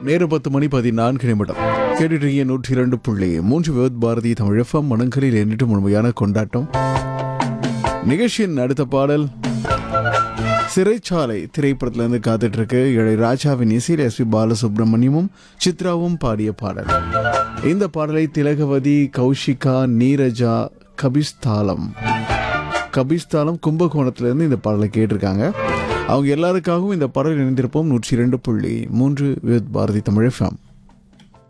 நேரம் பத்து மணி பதினான்கு நிமிடம் கேட்டுட்டீங்க நூற்றி இரண்டு புள்ளி மூன்று விவத் பாரதி தமிழகம் மனங்களில் எண்ணிட்டு முழுமையான கொண்டாட்டம் நிகழ்ச்சியின் அடுத்த பாடல் சிறைச்சாலை திரைப்படத்திலிருந்து காத்துட்டு இருக்கு இளையராஜாவின் இசையில் எஸ் பி பாலசுப்ரமணியமும் சித்ராவும் பாடிய பாடல் இந்த பாடலை திலகவதி கௌஷிகா நீரஜா கபிஸ்தாலம் கபிஸ்தாலம் கும்பகோணத்திலிருந்து இந்த பாடலை கேட்டிருக்காங்க அவங்க எல்லாருக்காகவும் இந்த பாடல் இணைந்திருப்போம் நூற்றி இரண்டு புள்ளி மூன்று வித் பாரதி தமிழ் எஃப்எம்